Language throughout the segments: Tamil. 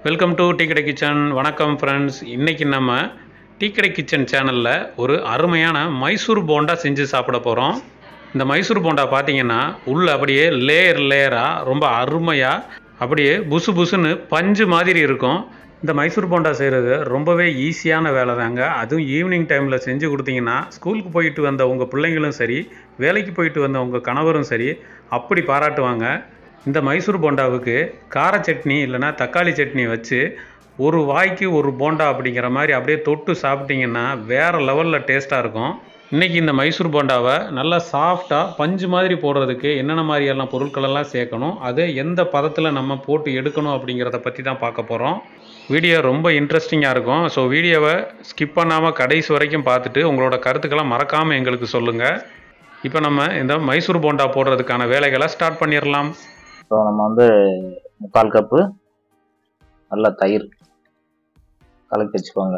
வெல்கம் டு டீ கடை கிச்சன் வணக்கம் ஃப்ரெண்ட்ஸ் இன்றைக்கி நம்ம டீ கடை கிச்சன் சேனலில் ஒரு அருமையான மைசூர் போண்டா செஞ்சு சாப்பிட போகிறோம் இந்த மைசூர் போண்டா பார்த்தீங்கன்னா உள்ள அப்படியே லேயர் லேயராக ரொம்ப அருமையாக அப்படியே புசு புசுன்னு பஞ்சு மாதிரி இருக்கும் இந்த மைசூர் போண்டா செய்கிறது ரொம்பவே ஈஸியான வேலை தாங்க அதுவும் ஈவினிங் டைமில் செஞ்சு கொடுத்தீங்கன்னா ஸ்கூலுக்கு போயிட்டு வந்த உங்கள் பிள்ளைங்களும் சரி வேலைக்கு போயிட்டு வந்த உங்கள் கணவரும் சரி அப்படி பாராட்டுவாங்க இந்த மைசூர் போண்டாவுக்கு கார சட்னி இல்லைன்னா தக்காளி சட்னி வச்சு ஒரு வாய்க்கு ஒரு போண்டா அப்படிங்கிற மாதிரி அப்படியே தொட்டு சாப்பிட்டீங்கன்னா வேறு லெவலில் டேஸ்ட்டாக இருக்கும் இன்றைக்கி இந்த மைசூர் போண்டாவை நல்லா சாஃப்டாக பஞ்சு மாதிரி போடுறதுக்கு என்னென்ன மாதிரியெல்லாம் பொருட்களெல்லாம் சேர்க்கணும் அதை எந்த பதத்தில் நம்ம போட்டு எடுக்கணும் அப்படிங்கிறத பற்றி தான் பார்க்க போகிறோம் வீடியோ ரொம்ப இன்ட்ரெஸ்டிங்காக இருக்கும் ஸோ வீடியோவை ஸ்கிப் பண்ணாமல் கடைசி வரைக்கும் பார்த்துட்டு உங்களோட கருத்துக்களை மறக்காமல் எங்களுக்கு சொல்லுங்கள் இப்போ நம்ம இந்த மைசூர் போண்டா போடுறதுக்கான வேலைகளை ஸ்டார்ட் பண்ணிடலாம் ஸோ நம்ம வந்து முக்கால் கப்பு நல்ல தயிர் கலக்கி வச்சுக்கோங்க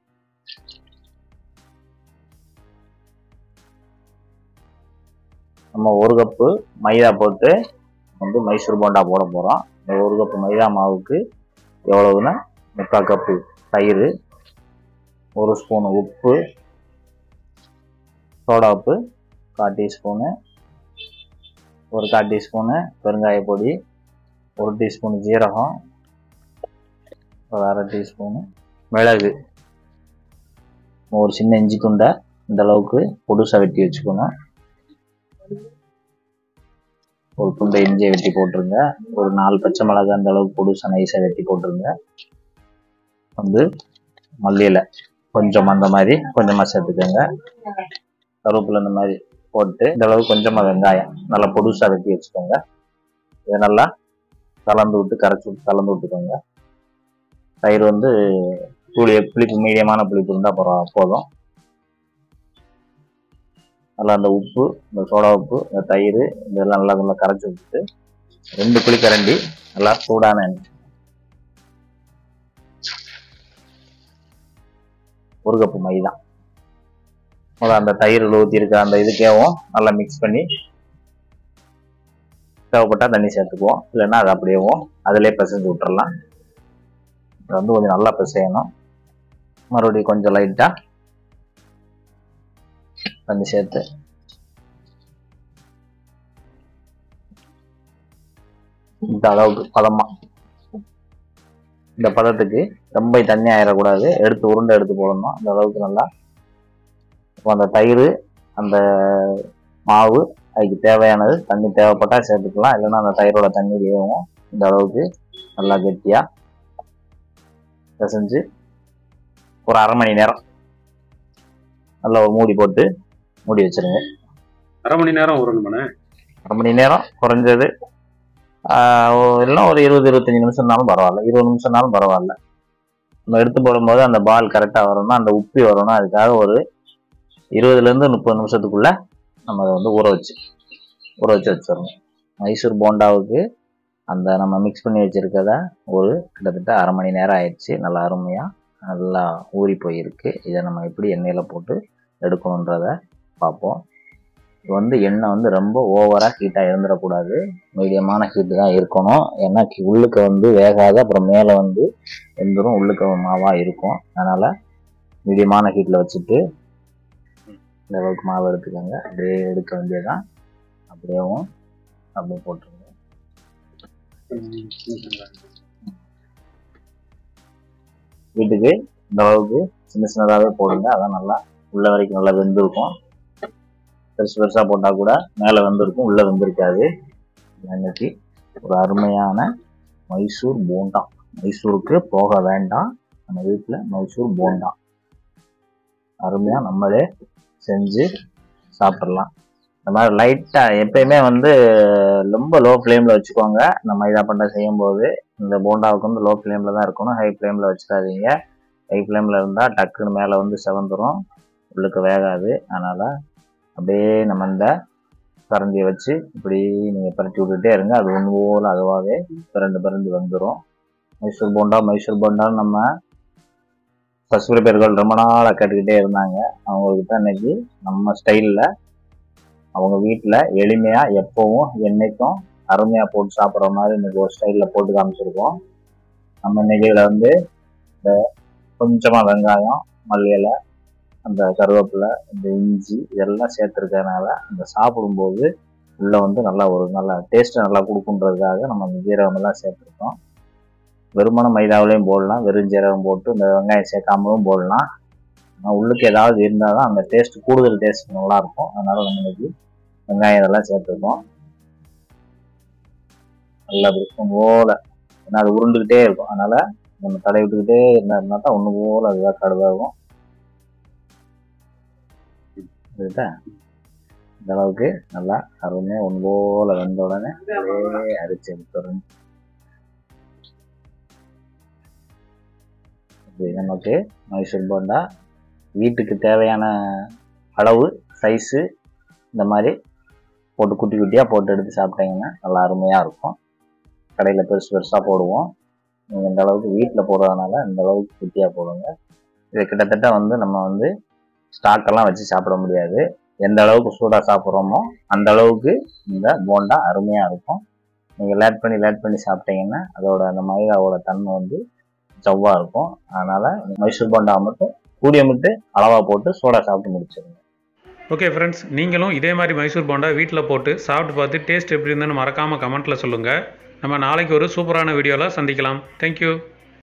நம்ம ஒரு கப்பு மைதா போட்டு வந்து மைசூர் போண்டா போட போகிறோம் இந்த ஒரு கப்பு மைதா மாவுக்கு எவ்வளவுன்னா முக்கால் கப்பு தயிர் ஒரு ஸ்பூன் உப்பு சோடா உப்பு கால் டீஸ்பூனு ஒரு கால் டீஸ்பூனு பெருங்காய பொடி ஒரு டீஸ்பூன் ஜீரகம் ஒரு அரை டீஸ்பூனு மிளகு ஒரு சின்ன இஞ்சி துண்டை இந்த அளவுக்கு பொடுசாக வெட்டி வச்சுக்கணும் ஒரு துண்டை இஞ்சியை வெட்டி போட்டுருங்க ஒரு நாலு பச்சை மிளகாய் அந்த அளவுக்கு பொடுசாக நைஸாக வெட்டி போட்டுருங்க வந்து மல்லியில் கொஞ்சம் அந்த மாதிரி கொஞ்சமாக சேர்த்துக்கோங்க கருவேப்பிலை இந்த மாதிரி போட்டு இந்த அளவுக்கு கொஞ்சமாக வெங்காயம் நல்லா பொடுசாக வெட்டி வச்சுக்கோங்க இதை நல்லா கலந்து விட்டு கரைச்சி விட்டு கலந்து விட்டுக்கோங்க தயிர் வந்து புளி புளிப்பு மீடியமான புளிப்பு இருந்தால் பரவா போதும் நல்லா அந்த உப்பு இந்த சோடா உப்பு இந்த தயிர் இதெல்லாம் நல்லா நல்லா கரைச்சி விட்டுட்டு ரெண்டு புளி கரண்டி நல்லா சூடான எண்ணெய் ஒரு கப்பு மைதா முதல்ல அந்த தயிர் ஊற்றி இருக்க அந்த இதுக்கேவும் நல்லா மிக்ஸ் பண்ணி தேவைப்பட்டால் தண்ணி சேர்த்துக்குவோம் இல்லைன்னா அது அப்படியேவும் அதிலே பிசைஞ்சு விட்டுறலாம் இது வந்து கொஞ்சம் நல்லா பிசையணும் மறுபடியும் கொஞ்சம் லைட்டாக தண்ணி சேர்த்து இந்த அளவுக்கு பதமாக இந்த பதத்துக்கு ரொம்ப தண்ணி ஆயிடக்கூடாது எடுத்து உருண்டை எடுத்து போடணும் அந்த அளவுக்கு நல்லா இப்போ அந்த தயிர் அந்த மாவு அதுக்கு தேவையானது தண்ணி தேவைப்பட்டால் சேர்த்துக்கலாம் இல்லைன்னா அந்த தயிரோட தண்ணி வேகும் இந்த அளவுக்கு நல்லா கெட்டியாக பிசைஞ்சு ஒரு அரை மணி நேரம் நல்லா ஒரு மூடி போட்டு மூடி வச்சிருங்க அரை மணி நேரம் ஊறணுமாண்ணே அரை மணி நேரம் குறைஞ்சது ஆஹ் ஒ- இல்லைன்னா ஒரு இருபது இருபத்தஞ்சி நிமிஷம்னாலும் பரவாயில்ல இருபது நிமிஷம்னாலும் பரவாயில்ல நம்ம எடுத்து போடும்போது அந்த பால் கரெக்டாக வரணும் அந்த உப்பி வரணும் அதுக்காக ஒரு இருபதுலேருந்து முப்பது நிமிஷத்துக்குள்ள நம்ம அதை வந்து ஊற வச்சு ஊற வச்சு வச்சிடணும் மைசூர் போண்டாவுக்கு அந்த நம்ம மிக்ஸ் பண்ணி வச்சிருக்கத ஒரு கிட்டத்தட்ட அரை மணி நேரம் ஆயிடுச்சு நல்லா அருமையாக நல்லா ஊறி போயிருக்கு இதை நம்ம எப்படி எண்ணெயில் போட்டு எடுக்கணுன்றத பார்ப்போம் இது வந்து எண்ணெய் வந்து ரொம்ப ஓவராக ஹீட்டாக இருந்துடக்கூடாது மீடியமான ஹீட்டு தான் இருக்கணும் ஏன்னா கி- உள்ளுக்க வந்து வேகாத அப்புறம் மேலே வந்து வெந்துடும் உள்ளுக்க மாவாக இருக்கும் அதனால் மீடியமான ஹீட்டில் வச்சுட்டு இந்த அளவுக்கு மாவு எடுத்துக்கோங்க அப்படியே எடுக்க வேண்டியதான் அப்படியேவும் அப்படியே போட்டுருங்க வீட்டுக்கு இந்த அளவுக்கு சின்ன சின்னதாகவே போடுங்க அதான் நல்லா உள்ள வரைக்கும் நல்லா வெந்திருக்கும் பெருசு பெருசாக போட்டால் கூட மேலே வெந்திருக்கும் உள்ளே வெந்திருக்காது இன்னைக்கு ஒரு அருமையான மைசூர் போண்டா மைசூருக்கு போக வேண்டாம் நம்ம வீட்டில் மைசூர் போண்டா அருமையாக நம்மளே செஞ்சு சாப்பிட்றலாம் இந்த மாதிரி லைட்டாக எப்பயுமே வந்து ரொம்ப லோ ஃப்ளேமில் வச்சுக்கோங்க இந்த மைதா பண்டை செய்யும்போது இந்த போண்டாவுக்கு வந்து லோ ஃப்ளேமில் தான் இருக்கணும் ஹை ஃப்ளேமில் வச்சிடாதீங்க ஹை ஃப்ளேமில் இருந்தால் டக்குன்னு மேலே வந்து செவந்துரும் உள்ளுக்கு வேகாது அதனால் அப்படியே நம்ம இந்த கரண்டியை வச்சு இப்படி நீங்கள் பரட்டி விட்டுட்டே இருங்க அது ஒன்று போல் அதுவாகவே பிறண்டு பிறண்டு வந்துடும் மைசூர் போண்டா மைசூர் போண்டான்னு நம்ம பசுபுரி பேர்கள் ரொம்ப நாளாக கேட்டுக்கிட்டே இருந்தாங்க அவங்களுக்கு தான் இன்னைக்கு நம்ம ஸ்டைலில் அவங்க வீட்டில் எளிமையாக எப்போவும் என்னைக்கும் அருமையாக போட்டு சாப்பிட்ற மாதிரி இன்னைக்கு ஒரு ஸ்டைலில் போட்டு காமிச்சிருக்கோம் நம்ம இன்னைக்கு இதில் வந்து இந்த கொஞ்சமாக வெங்காயம் மல்லி இலை அந்த கருவேப்பிலை இந்த இஞ்சி இதெல்லாம் சேர்த்துருக்கறனால அந்த சாப்பிடும்போது உள்ளே வந்து நல்லா ஒரு நல்ல டேஸ்ட்டை நல்லா கொடுக்குன்றதுக்காக நம்ம இந்த ஜீரகம் எல்லாம் சேர்த்துருக்கோம் வெறுமன மைதாவிலையும் போடலாம் வெறும் ஜீரகம் போட்டு இந்த வெங்காயம் சேர்க்காமலும் போடலாம் ஆனால் உள்ளுக்கு ஏதாவது இருந்தால் தான் அந்த டேஸ்ட் கூடுதல் டேஸ்ட் நல்லாயிருக்கும் அதனால நம்ம இன்னைக்கு வெங்காயம் இதெல்லாம் சேர்த்துருக்கோம் நல்லா இருக்கும் போல ஏன்னா அது உருண்டுக்கிட்டே இருக்கும் அதனால நம்ம தடை விட்டுக்கிட்டே இருந்தாருன்னா தான் ஒன்று போல அதுதான் கடுதாகும் இதுதா இந்த அளவுக்கு நல்லா அருமையாக ஒன்று போல வெந்த உடனே அப்படியே அரிச்சு எடுத்துடணும் இது நமக்கு மைசூர் போண்டா வீட்டுக்கு தேவையான அளவு சைஸு இந்த மாதிரி போட்டு குட்டி குட்டியாக போட்டு எடுத்து சாப்பிட்டீங்கன்னா நல்லா அருமையாக இருக்கும் கடையில் பெருசு பெருசாக போடுவோம் நீங்கள் இந்த அளவுக்கு வீட்டில் போடுறதுனால இந்த அளவுக்கு குட்டியாக போடுங்க இது கிட்டத்தட்ட வந்து நம்ம வந்து ஸ்டாக்கெல்லாம் வச்சு சாப்பிட முடியாது எந்த அளவுக்கு சூடாக சாப்பிட்றோமோ அந்த அளவுக்கு இந்த போண்டா அருமையாக இருக்கும் நீங்கள் லேட் பண்ணி லேட் பண்ணி சாப்பிட்டீங்கன்னா அதோட அந்த மைதாவோட தன்மை வந்து ஜவ்வாக இருக்கும் அதனால் மைசூர் போண்டா மட்டும் கூடிய மட்டும் அளவாக போட்டு சூடாக சாப்பிட்டு முடிச்சிருங்க ஓகே ஃப்ரெண்ட்ஸ் நீங்களும் இதே மாதிரி மைசூர் போண்டா வீட்டில் போட்டு சாப்பிட்டு பார்த்து டேஸ்ட் எப்படி இருந்ததுன்னு மறக்காமல் கமெண்ட்டில் சொல்லுங்கள் நம்ம நாளைக்கு ஒரு சூப்பரான வீடியோவில் சந்திக்கலாம் தேங்க்யூ